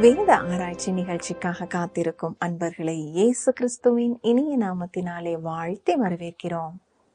வேத ஆராய்ச்சி நிகழ்ச்சிக்காக காத்திருக்கும் அன்பர்களை இயேசு கிறிஸ்துவின் இனிய நாமத்தினாலே வாழ்த்தி வரவேற்கிறோம்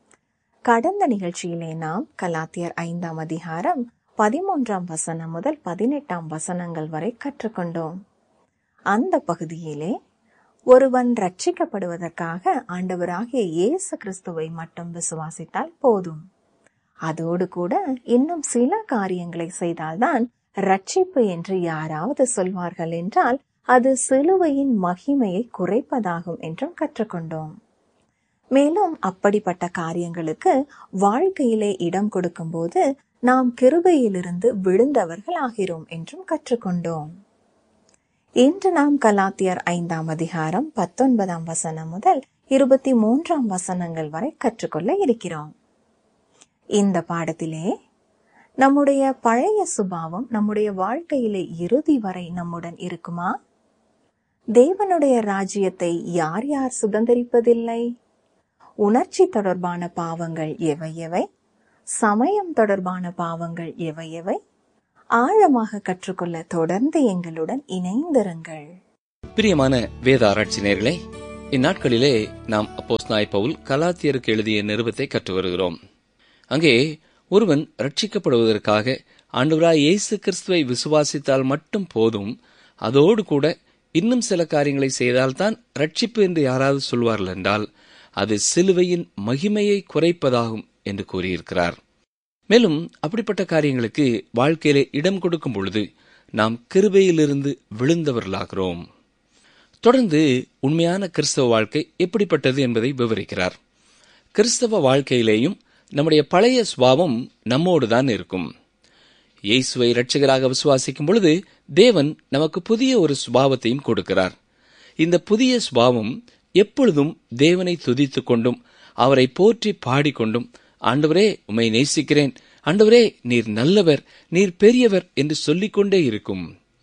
கடந்த நிகழ்ச்சியிலே நாம் கலாத்தியர் ஐந்தாம் அதிகாரம் பதிமூன்றாம் வசனம் முதல் பதினெட்டாம் வசனங்கள் வரை கற்றுக்கொண்டோம் அந்த பகுதியிலே ஒருவன் ரட்சிக்கப்படுவதற்காக ஆண்டவராகிய இயேசு கிறிஸ்துவை மட்டும் விசுவாசித்தால் போதும் அதோடு கூட இன்னும் சில காரியங்களை செய்தால்தான் ரட்சிப்பு என்று யாராவது சொல்வார்கள் என்றால் அது சிலுவையின் மகிமையை குறைப்பதாகும் என்றும் கற்றுக்கொண்டோம் மேலும் அப்படிப்பட்ட காரியங்களுக்கு வாழ்க்கையிலே இடம் கொடுக்கும்போது நாம் கிருபையிலிருந்து விழுந்தவர்கள் ஆகிறோம் என்றும் கற்றுக்கொண்டோம் இன்று நாம் கலாத்தியர் ஐந்தாம் அதிகாரம் பத்தொன்பதாம் வசனம் முதல் இருபத்தி மூன்றாம் வசனங்கள் வரை கற்றுக்கொள்ள இருக்கிறோம் இந்த பாடத்திலே நம்முடைய பழைய சுபாவம் நம்முடைய வாழ்க்கையிலே இறுதி வரை நம்முடன் இருக்குமா தேவனுடைய ராஜ்யத்தை யார் யார் சுதந்திரிப்பதில்லை உணர்ச்சி தொடர்பான பாவங்கள் எவை எவை சமயம் தொடர்பான பாவங்கள் எவை எவை ஆழமாக கற்றுக்கொள்ள தொடர்ந்து எங்களுடன் இணைந்திருங்கள் பிரியமான வேத ஆராய்ச்சி நேர்களே இந்நாட்களிலே நாம் அப்போஸ் நாய் பவுல் கலாத்தியருக்கு எழுதிய நிருபத்தை கற்று வருகிறோம் அங்கே ஒருவன் ரட்சிக்கப்படுவதற்காக ஆண்டவராய் இயேசு கிறிஸ்துவை விசுவாசித்தால் மட்டும் போதும் அதோடு கூட இன்னும் சில காரியங்களை செய்தால்தான் ரட்சிப்பு என்று யாராவது சொல்வார்கள் என்றால் அது சிலுவையின் மகிமையை குறைப்பதாகும் என்று கூறியிருக்கிறார் மேலும் அப்படிப்பட்ட காரியங்களுக்கு வாழ்க்கையிலே இடம் கொடுக்கும் பொழுது நாம் கிருபையிலிருந்து விழுந்தவர்களாகிறோம் தொடர்ந்து உண்மையான கிறிஸ்தவ வாழ்க்கை எப்படிப்பட்டது என்பதை விவரிக்கிறார் கிறிஸ்தவ வாழ்க்கையிலேயும் நம்முடைய பழைய சுபாவம் நம்மோடு தான் இருக்கும் இயேசுவை இரட்சகராக விசுவாசிக்கும் பொழுது தேவன் நமக்கு புதிய ஒரு சுபாவத்தையும் கொடுக்கிறார் இந்த புதிய சுபாவம் எப்பொழுதும் தேவனை துதித்துக் கொண்டும் அவரை போற்றி பாடிக்கொண்டும் ஆண்டவரே உம்மை நேசிக்கிறேன் ஆண்டவரே நீர் நல்லவர் நீர் பெரியவர் என்று சொல்லிக்கொண்டே இருக்கும்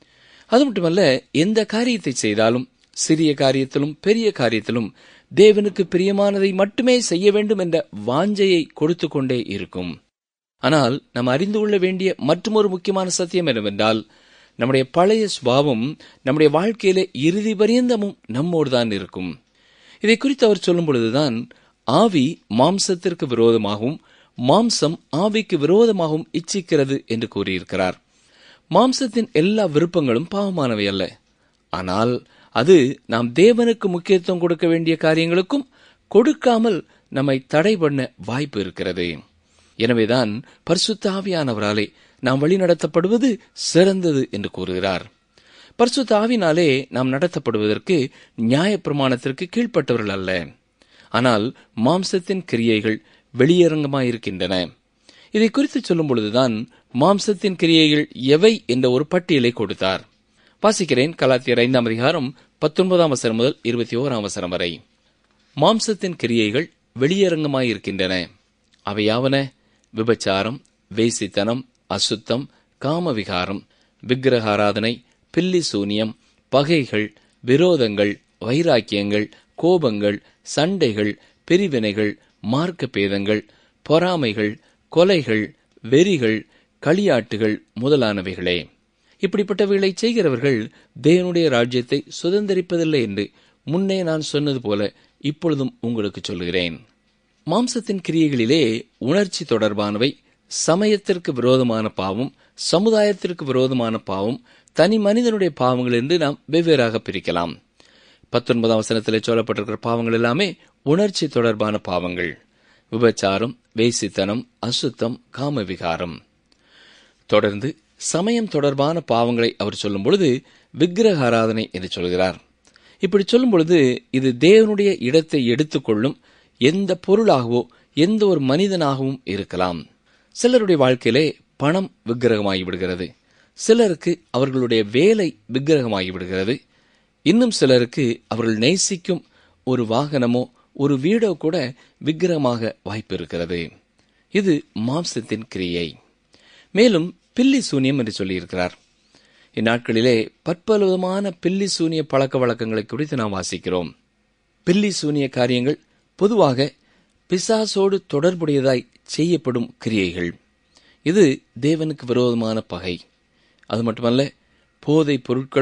அது மட்டுமல்ல எந்த காரியத்தை செய்தாலும் சிறிய காரியத்திலும் பெரிய காரியத்திலும் தேவனுக்கு பிரியமானதை மட்டுமே செய்ய வேண்டும் என்ற வாஞ்சையை கொடுத்து கொண்டே இருக்கும் ஆனால் நாம் அறிந்து கொள்ள வேண்டிய மற்றொரு முக்கியமான சத்தியம் என்னவென்றால் நம்முடைய பழைய சுபாவம் நம்முடைய வாழ்க்கையிலே இறுதி பரியந்தமும் நம்மோடு தான் இருக்கும் இதை குறித்து அவர் சொல்லும் பொழுதுதான் ஆவி மாம்சத்திற்கு விரோதமாகவும் மாம்சம் ஆவிக்கு விரோதமாகவும் இச்சிக்கிறது என்று கூறியிருக்கிறார் மாம்சத்தின் எல்லா விருப்பங்களும் பாவமானவை அல்ல ஆனால் அது நாம் தேவனுக்கு முக்கியத்துவம் கொடுக்க வேண்டிய காரியங்களுக்கும் கொடுக்காமல் நம்மை தடை பண்ண வாய்ப்பு இருக்கிறது எனவேதான் பரிசுத்த ஆவியானவராலே நாம் வழிநடத்தப்படுவது சிறந்தது என்று கூறுகிறார் பரிசுத்த ஆவினாலே நாம் நடத்தப்படுவதற்கு நியாயப்பிரமாணத்திற்கு கீழ்ப்பட்டவர்கள் அல்ல ஆனால் மாம்சத்தின் கிரியைகள் வெளியரங்கமாயிருக்கின்றன இதை குறித்து சொல்லும் பொழுதுதான் மாம்சத்தின் கிரியைகள் எவை என்ற ஒரு பட்டியலை கொடுத்தார் வாசிக்கிறேன் கலாத்தியர் ஐந்தாம் அதிகாரம் பத்தொன்பதாம் வசனம் முதல் இருபத்தி ஓராம் வசனம் வரை மாம்சத்தின் கிரியைகள் வெளியரங்கமாயிருக்கின்றன அவையாவன விபச்சாரம் வேசித்தனம் அசுத்தம் காமவிகாரம் விக்கிரகாராதனை பில்லி சூனியம் பகைகள் விரோதங்கள் வைராக்கியங்கள் கோபங்கள் சண்டைகள் பிரிவினைகள் மார்க்க பேதங்கள் பொறாமைகள் கொலைகள் வெறிகள் களியாட்டுகள் முதலானவைகளே இப்படிப்பட்டவைகளை செய்கிறவர்கள் தேவனுடைய ராஜ்யத்தை சுதந்திரிப்பதில்லை என்று முன்னே நான் சொன்னது போல இப்பொழுதும் உங்களுக்கு சொல்கிறேன் மாம்சத்தின் கிரியைகளிலே உணர்ச்சி தொடர்பானவை சமயத்திற்கு விரோதமான பாவம் சமுதாயத்திற்கு விரோதமான பாவம் தனி மனிதனுடைய பாவங்கள் என்று நாம் வெவ்வேறாக பிரிக்கலாம் பத்தொன்பதாம் வசனத்திலே சொல்லப்பட்டிருக்கிற பாவங்கள் எல்லாமே உணர்ச்சி தொடர்பான பாவங்கள் விபச்சாரம் வேசித்தனம் அசுத்தம் காமவிகாரம் தொடர்ந்து சமயம் தொடர்பான பாவங்களை அவர் சொல்லும் பொழுது விக்கிரக ஆராதனை என்று சொல்கிறார் இப்படி சொல்லும் பொழுது இது தேவனுடைய இடத்தை எடுத்துக்கொள்ளும் எந்த பொருளாகவோ எந்த ஒரு மனிதனாகவும் இருக்கலாம் சிலருடைய வாழ்க்கையிலே பணம் விக்கிரகமாகி விடுகிறது சிலருக்கு அவர்களுடைய வேலை விக்கிரகமாகி விடுகிறது இன்னும் சிலருக்கு அவர்கள் நேசிக்கும் ஒரு வாகனமோ ஒரு வீடோ கூட விக்கிரகமாக வாய்ப்பு இருக்கிறது இது மாம்சத்தின் கிரியை மேலும் பில்லி சூனியம் என்று சொல்லியிருக்கிறார் இந்நாட்களிலே பற்பல விதமான பில்லி சூனிய பழக்க வழக்கங்களை குறித்து நாம் வாசிக்கிறோம் பில்லி சூனிய காரியங்கள் பொதுவாக பிசாசோடு தொடர்புடையதாய் செய்யப்படும் கிரியைகள் இது தேவனுக்கு விரோதமான பகை அது மட்டுமல்ல போதைப் பொருட்களும்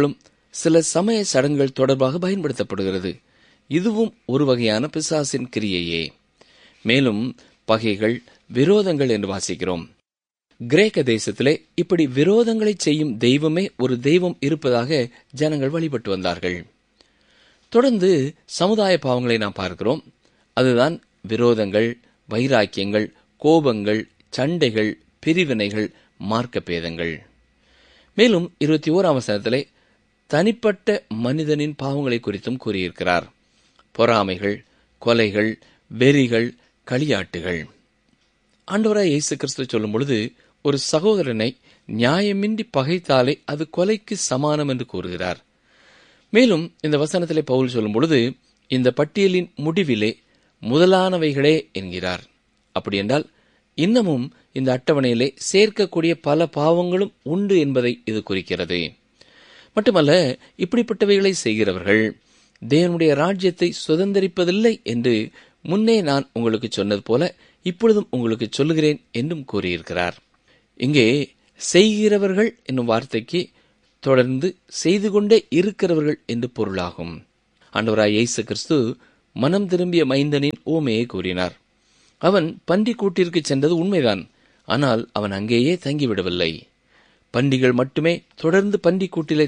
சில சமய சடங்குகள் தொடர்பாக பயன்படுத்தப்படுகிறது இதுவும் ஒரு வகையான பிசாசின் கிரியையே மேலும் பகைகள் விரோதங்கள் என்று வாசிக்கிறோம் கிரேக்க தேசத்திலே இப்படி விரோதங்களை செய்யும் தெய்வமே ஒரு தெய்வம் இருப்பதாக ஜனங்கள் வழிபட்டு வந்தார்கள் தொடர்ந்து சமுதாய பாவங்களை நாம் பார்க்கிறோம் அதுதான் விரோதங்கள் வைராக்கியங்கள் கோபங்கள் சண்டைகள் பிரிவினைகள் மார்க்க பேதங்கள் மேலும் இருபத்தி ஓராம் வசனத்திலே தனிப்பட்ட மனிதனின் பாவங்களை குறித்தும் கூறியிருக்கிறார் பொறாமைகள் கொலைகள் வெறிகள் களியாட்டுகள் ஆண்டவராய் இயேசு கிறிஸ்து சொல்லும் பொழுது ஒரு சகோதரனை நியாயமின்றி பகைத்தாலே அது கொலைக்கு சமானம் என்று கூறுகிறார் மேலும் இந்த வசனத்திலே பவுல் சொல்லும் பொழுது இந்த பட்டியலின் முடிவிலே முதலானவைகளே என்கிறார் அப்படி என்றால் இன்னமும் இந்த அட்டவணையிலே சேர்க்கக்கூடிய பல பாவங்களும் உண்டு என்பதை இது குறிக்கிறது மட்டுமல்ல இப்படிப்பட்டவைகளை செய்கிறவர்கள் தேவனுடைய ராஜ்யத்தை சுதந்திரிப்பதில்லை என்று முன்னே நான் உங்களுக்கு சொன்னது போல இப்பொழுதும் உங்களுக்கு சொல்லுகிறேன் என்றும் கூறியிருக்கிறார் இங்கே செய்கிறவர்கள் என்னும் வார்த்தைக்கு தொடர்ந்து செய்து கொண்டே இருக்கிறவர்கள் என்று பொருளாகும் ஆண்டவராய் இயேசு கிறிஸ்து மனம் திரும்பிய மைந்தனின் ஓமையை கூறினார் அவன் பன்றி கூட்டிற்கு சென்றது உண்மைதான் ஆனால் அவன் அங்கேயே தங்கிவிடவில்லை பண்டிகள் மட்டுமே தொடர்ந்து பன்றி கூட்டிலே